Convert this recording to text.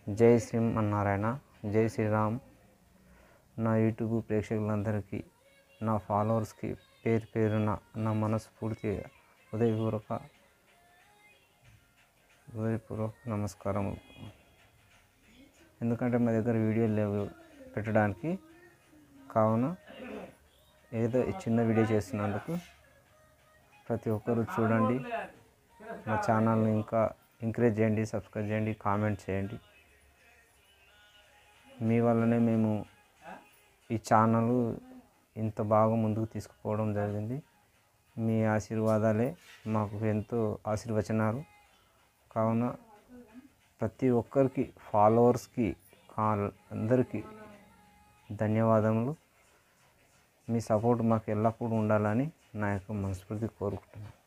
జై శ్రీమన్నారాయణ జై శ్రీరామ్ నా యూట్యూబ్ ప్రేక్షకులందరికీ నా ఫాలోవర్స్కి పేరు పేరున నా మనస్ఫూర్తిగా హృదయపూర్వక హృదయపూర్వక నమస్కారం ఎందుకంటే మా దగ్గర వీడియోలు లేవు పెట్టడానికి కావున ఏదో ఈ చిన్న వీడియో చేస్తున్నందుకు ప్రతి ఒక్కరు చూడండి మా ఛానల్ని ఇంకా ఎంకరేజ్ చేయండి సబ్స్క్రైబ్ చేయండి కామెంట్ చేయండి మీ వల్లనే మేము ఈ ఛానల్ ఇంత బాగా ముందుకు తీసుకుపోవడం జరిగింది మీ ఆశీర్వాదాలే మాకు ఎంతో ఆశీర్వచనాలు కావున ప్రతి ఒక్కరికి ఫాలోవర్స్కి అందరికీ ధన్యవాదములు మీ సపోర్ట్ మాకు ఎల్లప్పుడూ ఉండాలని నా యొక్క మనస్ఫూర్తి కోరుకుంటున్నాను